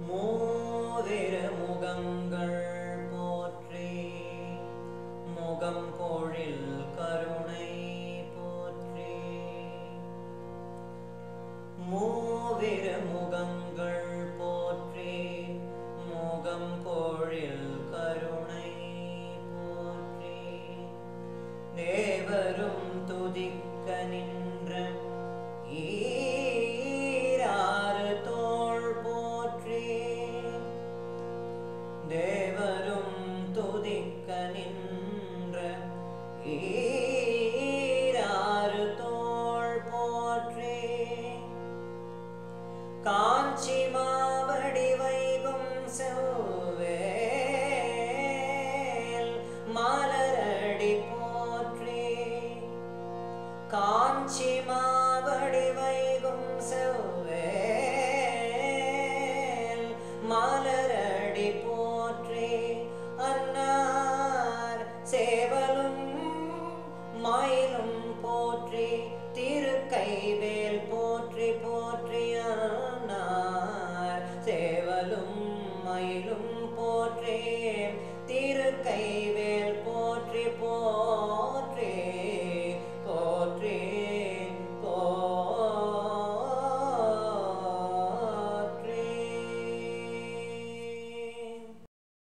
மூவிரு முகங்கள் போற்றி முகம் பொழில் கருணை போற்றி மூவிரு முகங்கள் போற்றி முகம் பொழில் கருணை போற்றி தேவரும் துதிக்க நின்ற ஈராறு தோள் போற்றி தேவரும் துதிக்க நின்ற ஈராறு தோள் போற்றி காஞ்சி மாவடி வைகும் செவ்வேல் மலரடி போற்றி காஞ்சி மாவடி வைகும் செவ்வேல் மலரடி போற்றி அன்னார் சேவலும் மயிலும் போற்றி திருக்கைவேல் போ